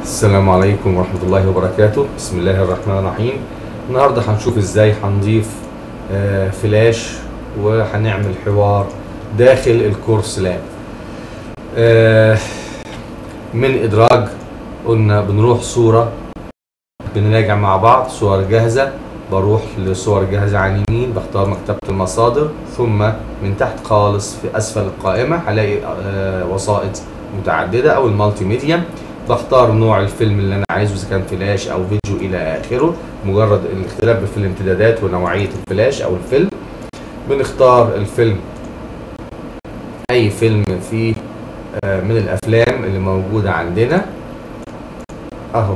السلام عليكم ورحمة الله وبركاته بسم الله الرحمن الرحيم النهاردة هنشوف ازاي هنضيف آه، فلاش وهنعمل حوار داخل الكورس لاب آه، من ادراج قلنا بنروح صورة بنراجع مع بعض صور جاهزة بروح لصور جاهزة على اليمين بختار مكتبة المصادر ثم من تحت خالص في اسفل القائمة هلاقي آه، وسائط متعددة او المالتي ميديا بختار نوع الفيلم اللي انا عايزه اذا كان فلاش او فيديو الى اخره مجرد الاختلاف في الامتدادات ونوعيه الفلاش او الفيلم بنختار الفيلم اي فيلم فيه آه، من الافلام اللي موجوده عندنا اهو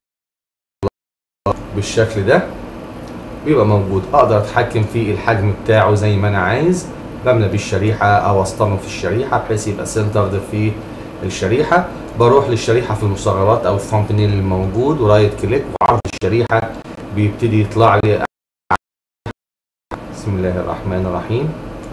بالشكل ده بيبقى موجود اقدر اتحكم في الحجم بتاعه زي ما انا عايز بملى بالشريحه او اسطنه في الشريحه بحيث يبقى سنترد في الشريحه بروح للشريحه في المصغرات او الثامبنيل الموجود ورايت كليك وعرض الشريحه بيبتدي يطلع لي بسم الله الرحمن الرحيم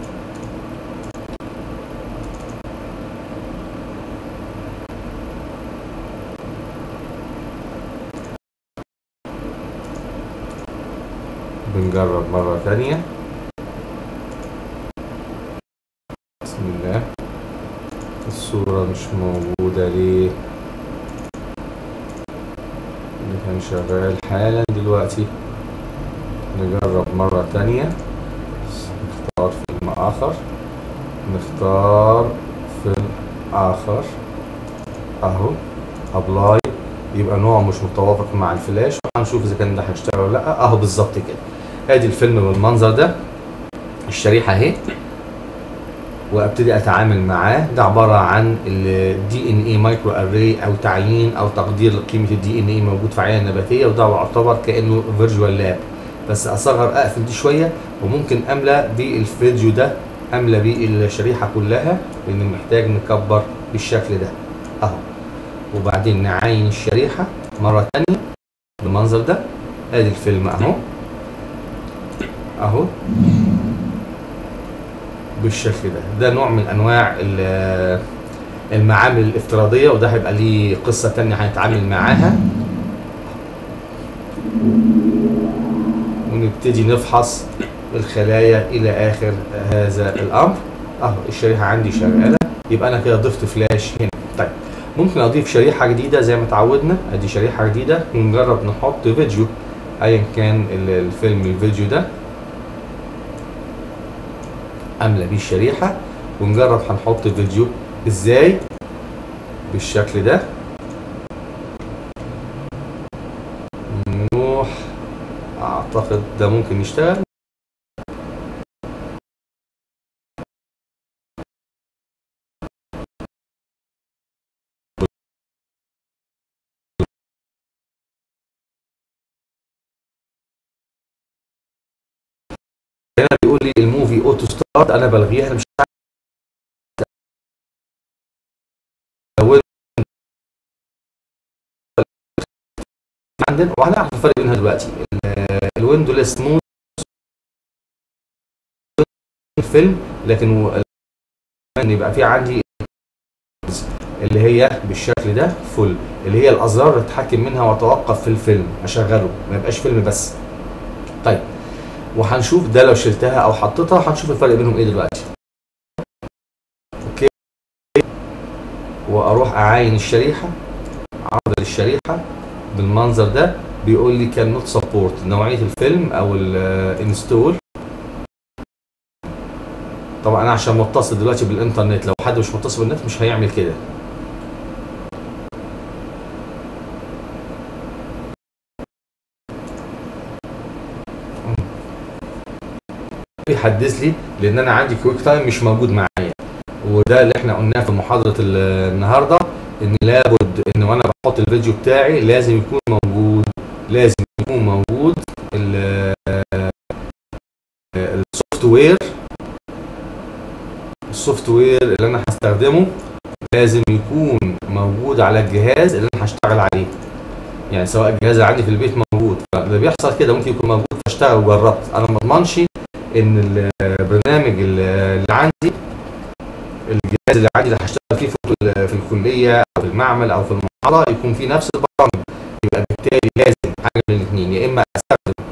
بنجرب مرة ثانية بسم الله الصورة مش موجودة ليه اللي كان شغال حالا دلوقتي نجرب مرة تانية نختار فيلم آخر نختار فيلم آخر أهو أبلاي يبقى نوع مش متوافق مع الفلاش وهنشوف إذا كان ده هيشتغل ولا لأ أهو بالظبط كده ادي الفيلم بالمنظر ده الشريحة اهي وابتدي اتعامل معاه ده عباره عن الدي ان اي مايكرو اري او تعيين او تقدير لقيمه الدي ان اي موجود في عينه نباتيه وده يعتبر كانه فيرجوال لاب بس اصغر اقفل دي شويه وممكن املى بالفيديو ده املى بيه الشريحه كلها لان محتاج نكبر بالشكل ده اهو وبعدين نعاين الشريحه مره ثانيه بالمنظر ده ادي الفيلم اهو اهو بالشكل ده ده نوع من انواع ال- المعامل الافتراضيه وده هيبقى ليه قصه تانية هنتعامل معاها ونبتدي نفحص الخلايا الى اخر هذا الامر اهو الشريحه عندي شغاله يبقى انا كده ضفت فلاش هنا طيب ممكن اضيف شريحه جديده زي ما اتعودنا ادي شريحه جديده ونجرب نحط فيديو ايا كان ال- الفيلم الفيديو ده املى بيه الشريحه ونجرب هنحط فيديو ازاي بالشكل ده نروح اعتقد ده ممكن يشتغل هنا بيقول لي الموفي اوتو ستارت انا بلغيها أنا مش لو عندنا وهنعرف الفرق بينها دلوقتي ال- الويندو السموث الفيلم لكن و- كمان يبقى في عندي اللي هي بالشكل ده فل اللي هي الازرار اللي اتحكم منها واتوقف في الفيلم اشغله ما يبقاش فيلم بس طيب وهنشوف ده لو شلتها او حطيتها هنشوف الفرق بينهم ايه دلوقتي اوكي واروح اعاين الشريحه عرض للشريحه بالمنظر ده بيقول لي كان نوت سبورت نوعيه الفيلم او الانستول طبعا انا عشان متصل دلوقتي بالانترنت لو حد مش متصل بالنت مش هيعمل كده بيحدث لي لان انا عندي كويك تايم مش موجود معايا وده اللي احنا قلناه في محاضره ال- النهارده ان لابد ان وانا بحط الفيديو بتاعي لازم يكون موجود لازم يكون موجود ال- السوفت وير السوفت وير اللي انا هستخدمه لازم يكون موجود على الجهاز اللي انا هشتغل عليه يعني سواء الجهاز اللي عندي في البيت موجود فاللي بيحصل كده ممكن يكون موجود فاشتغل وجربت انا ما اضمنش ان البرنامج اللي عندي الجهاز اللي عندي اللي هشتغل فيه في في الكليه او في المعمل او في بعضها يكون في نفس البرامج يبقى بالتالي لازم حاجه من الاثنين يا اما استخدم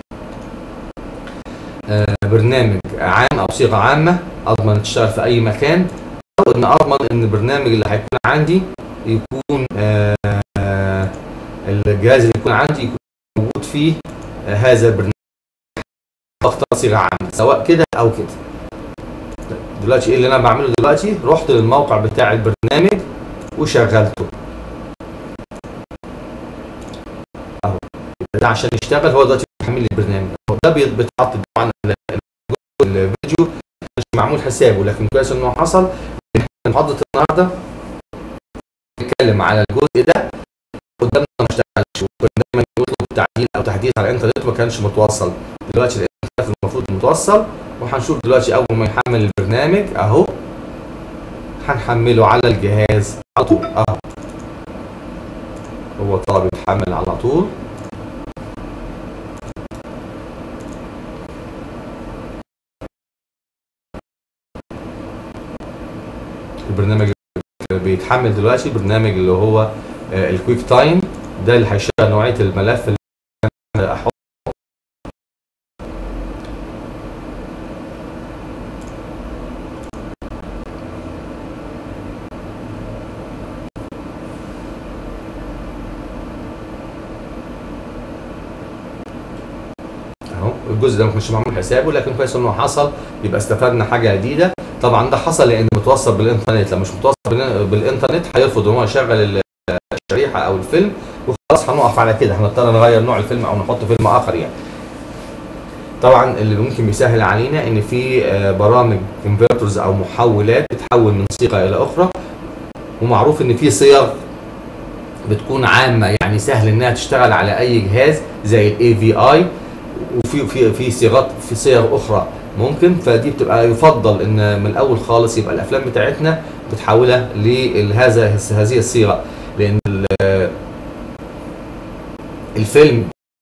آه، برنامج عام او صيغه عامه اضمن تشتغل في اي مكان او ان اضمن ان البرنامج اللي هيكون عندي يكون آه، آه، الجهاز اللي يكون عندي يكون موجود فيه آه، هذا البرنامج بختار صيغه عامه سواء كده او كده دلوقتي ايه اللي انا بعمله دلوقتي رحت للموقع بتاع البرنامج وشغلته اهو ده عشان يشتغل هو دلوقتي بيحمل لي البرنامج هو ده بيت- بيتحط طبعا ال- ال- الفيديو مش معمول حسابه لكن كويس انه حصل إن إحنا محاضره النهارده نتكلم على الجزء ده قدامنا ما اشتغلش وكنا دايما نطلب تعديل او تحديث على الانترنت ما كانش متوصل دلوقتي الانترنت المفروض متوصل وهنشوف دلوقتي اول ما يحمل البرنامج اهو هنحمله على الجهاز على طول اهو هو طالب يتحمل على طول البرنامج اللي بيتحمل دلوقتي برنامج اللي هو آه، الكويك تايم ده اللي هيشغل نوعيه الملف اللي أنا احط اهو الجزء ده ما كانش معمول حسابه لكن كويس انه حصل يبقى استفدنا حاجه جديده طبعا ده حصل لان متوصل بالانترنت لو مش متوصل بال- بالانترنت هيرفض ان هو يشغل الشريحه او الفيلم وخلاص هنقف على كده هنضطر نغير نوع الفيلم او نحط فيلم اخر يعني طبعا اللي ممكن بيسهل علينا ان في آه، برامج كونفرترز او محولات بتحول من صيغه الى اخرى ومعروف ان في صيغ بتكون عامه يعني سهل انها تشتغل على اي جهاز زي الاي في اي وفي في في صيغات في صيغ اخرى ممكن فدي بتبقى يفضل ان من الاول خالص يبقى الافلام بتاعتنا بتحولها لهذا هذه الصيغه لان ال- الفيلم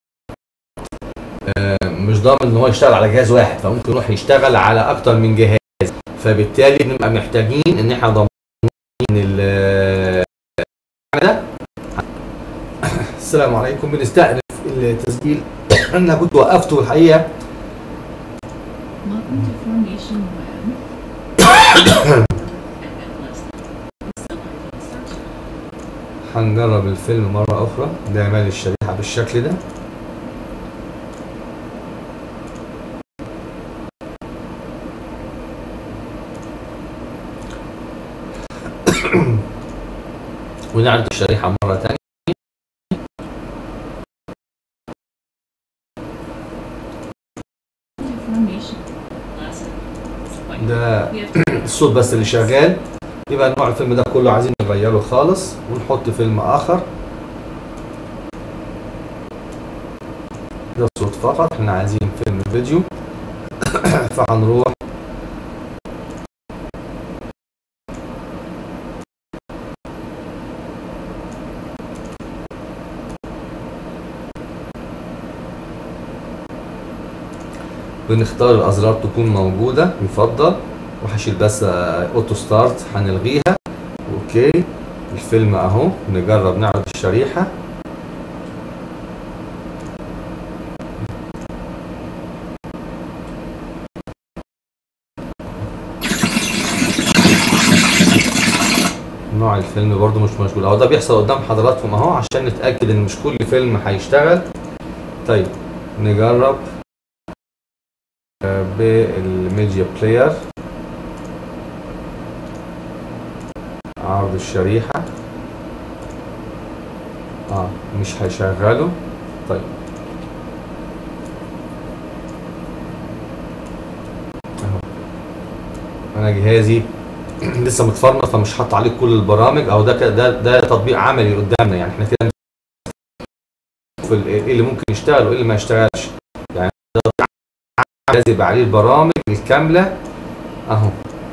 آه، مش ضامن ان هو يشتغل على جهاز واحد فممكن يروح يشتغل على اكتر من جهاز فبالتالي بنبقى محتاجين ان احنا ضامنين ال- ده السلام عليكم بنستأنف التسجيل انا كنت وقفته الحقيقه Welcome to Formation Web. هنجرب الفيلم مرة أخرى ده مال الشريحة بالشكل ده ونعرض الشريحة مرة تانية To Formation Lesson. ده We have to الصوت بس اللي شغال يبقى نوع الفيلم ده كله عايزين نغيره خالص ونحط فيلم آخر ده الصوت فقط احنا عايزين فيلم فيديو فهنروح بنختار الأزرار تكون موجودة يفضل وهشيل بس آه، اوتو ستارت هنلغيها اوكي الفيلم اهو نجرب نعرض الشريحة نوع الفيلم برضو مش مشغول اهو ده بيحصل قدام حضراتكم اهو عشان نتأكد ان مش كل فيلم هيشتغل طيب نجرب آه، بالميديا بلاير عرض الشريحة اه مش هيشغله طيب اهو انا جهازي لسه متفرمط فمش حاطط عليه كل البرامج او ده ك- ده ده تطبيق عملي قدامنا يعني احنا كده نشوف ال- ايه اللي ممكن يشتغل وايه اللي ما يشتغلش يعني ده تطبيق عملي لازم يبقى عليه البرامج الكامله اهو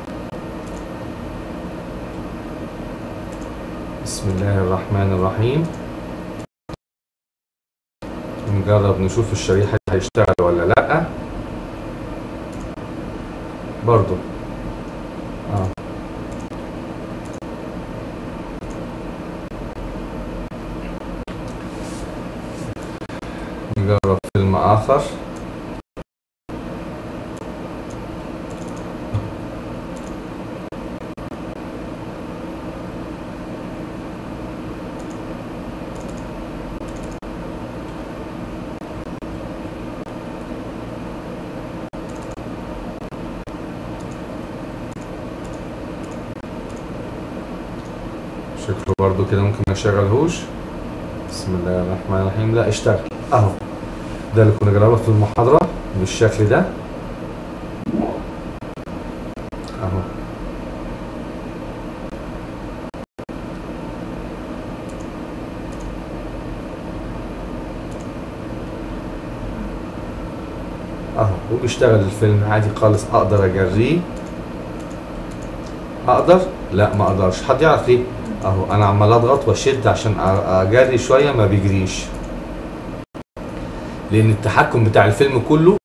بسم الله الرحمن الرحيم نجرب نشوف الشريحة دي هيشتغل ولا لأ برضو اه نجرب فيلم آخر شكله برضو كده ممكن ما يشغلهوش بسم الله الرحمن الرحيم لا اشتغل اهو ده اللي كنا جربه في المحاضرة بالشكل ده اهو اهو وبيشتغل الفيلم عادي خالص اقدر اجريه اقدر لا ما اقدرش حد يعرف ليه اهو انا عمال اضغط واشد عشان أ- اجري شويه ما بيجريش لان التحكم بتاع الفيلم كله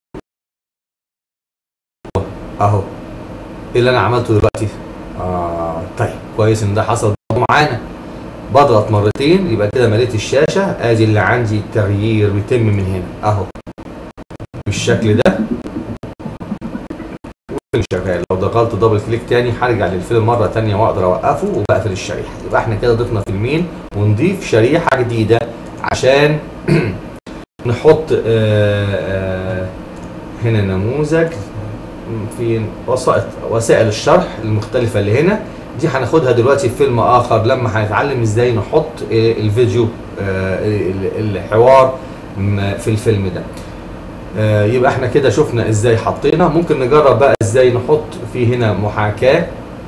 اهو ايه اللي انا عملته دلوقتي اه طيب كويس ان ده حصل برضه معانا بضغط مرتين يبقى كده مليت الشاشه ادي اللي عندي التغيير بيتم من هنا اهو بالشكل ده والفيلم شغال لو ضغطت دبل كليك تاني هرجع للفيلم مره تانية واقدر اوقفه وبقفل الشريحه يبقى احنا كده ضفنا فيلمين ونضيف شريحه جديده عشان نحط آه، آه، هنا نموذج في وسائط وسائل الشرح المختلفه اللي هنا دي هناخدها دلوقتي في فيلم اخر لما هنتعلم ازاي نحط آه، الفيديو آه، ال- الحوار م- في الفيلم ده آه، يبقى احنا كده شفنا ازاي حطينا ممكن نجرب بقى ازاي نحط في هنا محاكاة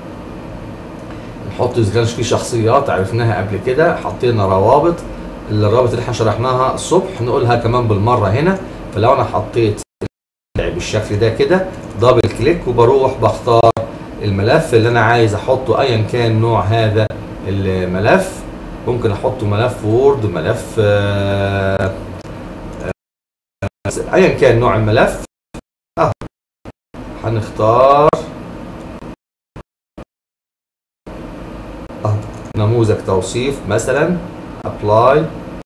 نحط اذا كانش في شخصيات عرفناها قبل كده حطينا روابط الروابط اللي احنا شرحناها الصبح نقولها كمان بالمرة هنا فلو انا حطيت بالشكل ده كده دبل كليك وبروح بختار الملف اللي انا عايز احطه ايا كان نوع هذا الملف ممكن احطه ملف وورد ملف آه، ايا كان نوع الملف اهو هنختار اهو نموذج توصيف مثلا ابلاي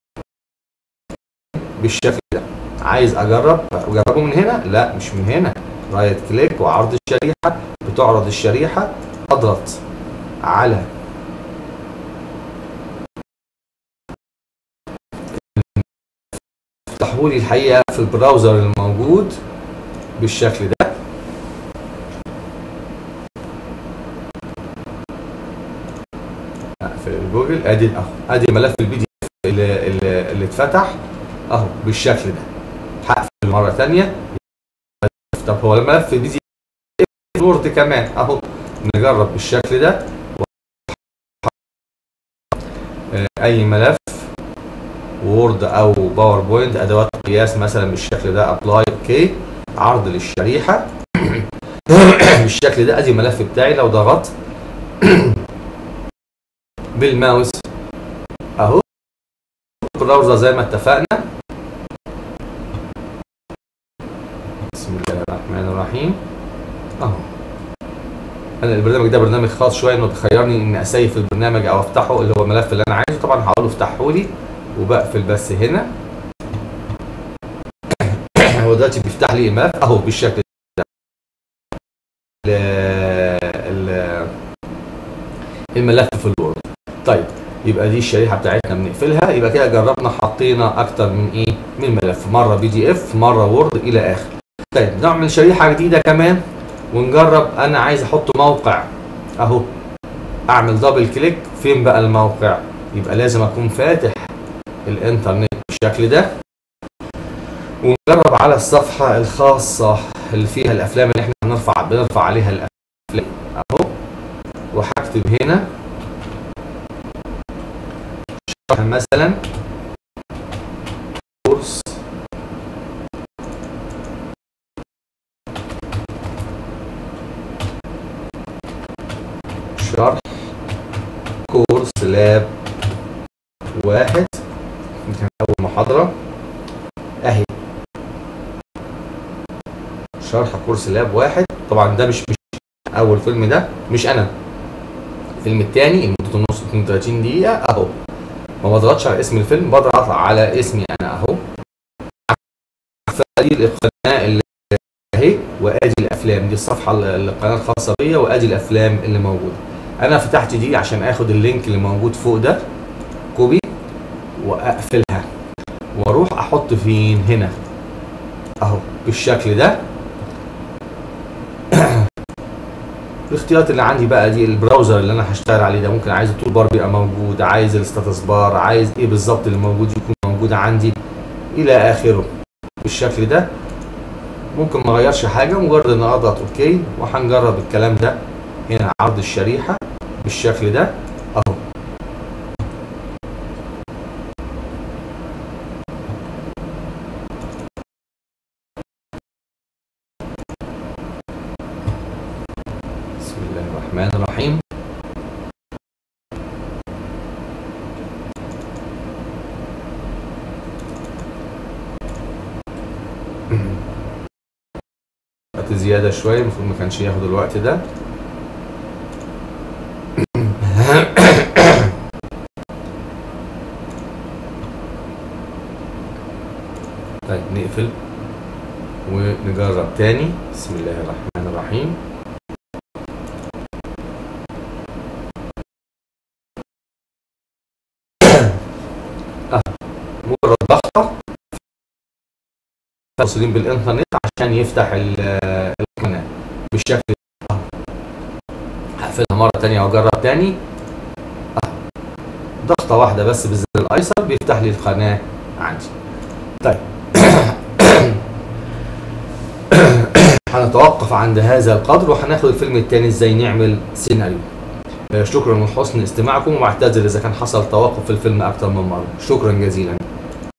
بالشكل ده عايز اجرب اجربه من هنا لا مش من هنا رايت كليك وعرض الشريحه بتعرض الشريحه اضغط على افتحوا لي الحقيقه في البراوزر الموجود بالشكل ده في جوجل ادي اهو ادي ملف البي دي اف اللي, اللي, اللي اتفتح اهو بالشكل ده هقفل مره ثانيه طب هو الملف البي دي اف وورد كمان اهو نجرب بالشكل ده آه، اي ملف وورد او باوربوينت ادوات قياس مثلا بالشكل ده ابلاي اوكي عرض للشريحه بالشكل ده ادي الملف بتاعي لو ضغطت بالماوس اهو البراوزر زي ما اتفقنا بسم الله الرحمن الرحيم اهو انا البرنامج ده برنامج خاص شويه انه بيخيرني اني اسيف البرنامج او افتحه اللي هو الملف اللي انا عايزه طبعا هقول له افتحه لي وبقفل بس هنا هو دلوقتي بيفتح لي الملف اهو بالشكل ده ال- ال- الملف في الوورد طيب يبقى دي الشريحه بتاعتنا بنقفلها يبقى كده جربنا حطينا اكتر من ايه من ملف مره بي دي اف مره وورد الى اخر طيب نعمل شريحه جديده كمان ونجرب انا عايز احط موقع اهو اعمل دبل كليك فين بقى الموقع يبقى لازم اكون فاتح الانترنت بالشكل ده ونجرب على الصفحة الخاصة اللي فيها الأفلام اللي احنا بنرفع بنرفع عليها الأفلام أهو وهكتب هنا شرح مثلا كورس شرح كورس لاب واحد دي كانت أول محاضرة أهي شرح كورس لاب واحد طبعا ده مش مش أول فيلم ده مش أنا الفيلم التاني اللي مدته نص 32 دقيقة أهو ما بضغطش على اسم الفيلم بضغط على اسمي أنا أهو دي القناه اللي اهي وادي الافلام دي الصفحه ال- القناه الخاصه بيا وادي الافلام اللي موجوده انا فتحت دي عشان اخد اللينك اللي موجود فوق ده كوبي واقفلها واروح احط فين هنا اهو بالشكل ده الاختيارات اللي عندي بقى دي البراوزر اللي انا هشتغل عليه ده ممكن عايز التول بار يبقى موجود عايز الستاتس بار عايز ايه بالظبط اللي موجود يكون موجود عندي الى اخره بالشكل ده ممكن ما اغيرش حاجه مجرد ان اضغط اوكي وهنجرب الكلام ده هنا عرض الشريحه بالشكل ده اهو بسم الله الرحمن الرحيم وقت زيادة شوية المفروض ما كانش ياخد الوقت ده طيب نقفل ونجرب تاني بسم الله الرحمن الرحيم آه، مجرد ضغطة متصلين بالانترنت عشان يفتح ال- القناة بالشكل ده أهو. هقفلها مرة تانية واجرب تاني أهو. ضغطة واحدة بس بالزر الايسر بيفتح لي القناة عندي طيب هنتوقف عند هذا القدر وهناخد الفيلم التاني ازاي نعمل سيناريو آه، شكرا لحسن استماعكم واعتذر اذا كان حصل توقف في الفيلم اكتر من مرة شكرا جزيلا